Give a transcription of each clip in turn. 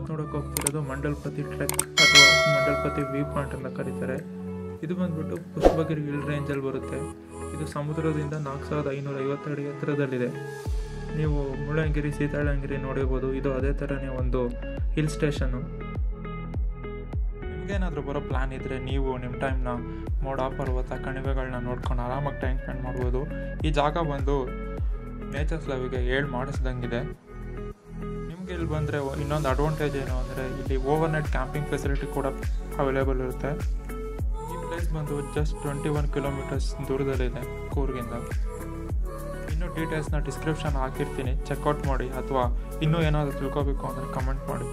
ಇವತ್ತು ನೋಡೋಕೆ ಹೋಗ್ತಿರೋದು ಮಂಡಲ್ಪತಿ ಟ್ರೆಕ್ ಅಥವಾ ಮಂಡಲ್ಪತಿ ವ್ಯೂ ಪಾಯಿಂಟ್ ಅಂತ ಕರೀತಾರೆ ಇದು ಬಂದ್ಬಿಟ್ಟು ಪುಷ್ಪಗಿರಿ ಹಿಲ್ ರೇಂಜಲ್ಲಿ ಬರುತ್ತೆ ಇದು ಸಮುದ್ರದಿಂದ ನಾಲ್ಕು ಸಾವಿರದ ಐನೂರ ಐವತ್ತು ಅಡಿ ಎತ್ತರದಲ್ಲಿದೆ ನೀವು ಮುಳ್ಳಂಗಿರಿ ಸೀತಾಳಂಗಿರಿ ನೋಡಿರ್ಬೋದು ಇದು ಅದೇ ಥರನೇ ಒಂದು ಹಿಲ್ ಸ್ಟೇಷನ್ನು ನಿಮಗೇನಾದರೂ ಬರೋ ಪ್ಲ್ಯಾನ್ ಇದ್ದರೆ ನೀವು ನಿಮ್ಮ ಟೈಮ್ನ ಮೋಡ ಪರ್ವತ ಕಣಿವೆಗಳನ್ನ ನೋಡ್ಕೊಂಡು ಆರಾಮಾಗಿ ಟೈಮ್ ಸ್ಪೆಂಡ್ ಮಾಡ್ಬೋದು ಈ ಜಾಗ ಬಂದು ನೇಚರ್ಸ್ ಲವಿಗೆ ಏಳು ಮಾಡಿಸ್ದಂಗಿದೆ ನಿಮ್ಗೆ ಇಲ್ಲಿ ಬಂದರೆ ಇನ್ನೊಂದು ಅಡ್ವಾಂಟೇಜ್ ಏನು ಅಂದರೆ ಇಲ್ಲಿ ಓವರ್ ನೈಟ್ ಕ್ಯಾಂಪಿಂಗ್ ಫೆಸಿಲಿಟಿ ಕೂಡ ಅವೈಲೇಬಲ್ ಇರುತ್ತೆ ಈ ಪ್ಲೇಸ್ ಬಂದು ಜಸ್ಟ್ ಟ್ವೆಂಟಿ ಒನ್ ಕಿಲೋಮೀಟರ್ಸ್ ದೂರದಲ್ಲಿದೆ ಕೂರ್ಗಿಂದ ಇನ್ನೂ ಡೀಟೇಲ್ಸ್ನ ಡಿಸ್ಕ್ರಿಪ್ಷನ್ ಹಾಕಿರ್ತೀನಿ ಚೆಕ್ಔಟ್ ಮಾಡಿ ಅಥವಾ ಇನ್ನೂ ಏನಾದರೂ ತಿಳ್ಕೊಬೇಕು ಅಂದರೆ ಕಮೆಂಟ್ ಮಾಡಿ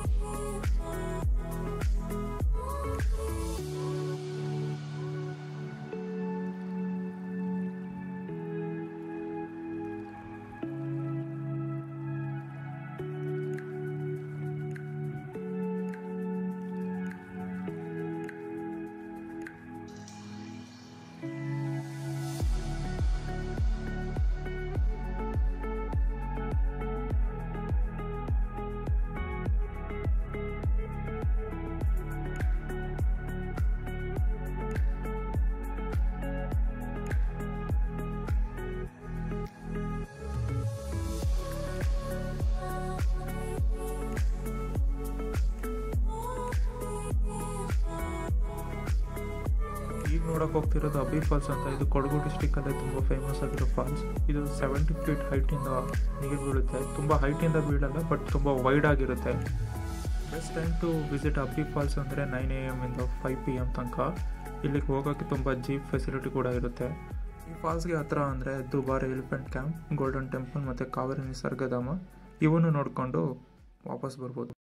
ಈಗ ನೋಡೋಕೆ ಹೋಗ್ತಿರೋದು ಅಬ್ಬಿ ಫಾಲ್ಸ್ ಅಂತ ಇದು ಕೊಡಗು ಡಿಸ್ಟಿಕಲ್ಲೇ ತುಂಬ ಫೇಮಸ್ ಆಗಿರೋ ಫಾಲ್ಸ್ ಇದು ಸೆವೆಂಟಿ ಫೀಟ್ ಹೈಟಿಂದ ನೀರು ಬೀಳುತ್ತೆ ತುಂಬ ಹೈಟಿಂದ ಬೀಳಲ್ಲ ಬಟ್ ತುಂಬ ವೈಡ್ ಆಗಿರುತ್ತೆ best time to visit Abbey Falls ಅಂದರೆ ನೈನ್ ಎ ಎಮ್ ಇಂದ ಫೈವ್ ಪಿ ಎಮ್ ತನಕ ಇಲ್ಲಿಗೆ ಹೋಗೋಕ್ಕೆ ತುಂಬ ಜೀಪ್ ಫೆಸಿಲಿಟಿ ಕೂಡ ಇರುತ್ತೆ ಈ ಫಾಲ್ಸ್ಗೆ ಹತ್ರ ಅಂದರೆ ದುಬಾರಿ ಎಲಿಫೆಂಟ್ ಕ್ಯಾಂಪ್ ಗೋಲ್ಡನ್ ಟೆಂಪಲ್ ಮತ್ತು ಕಾವೇರಿ ನಿಸರ್ಗಧಾಮ ಇವನ್ನು ನೋಡಿಕೊಂಡು ವಾಪಸ್ ಬರ್ಬೋದು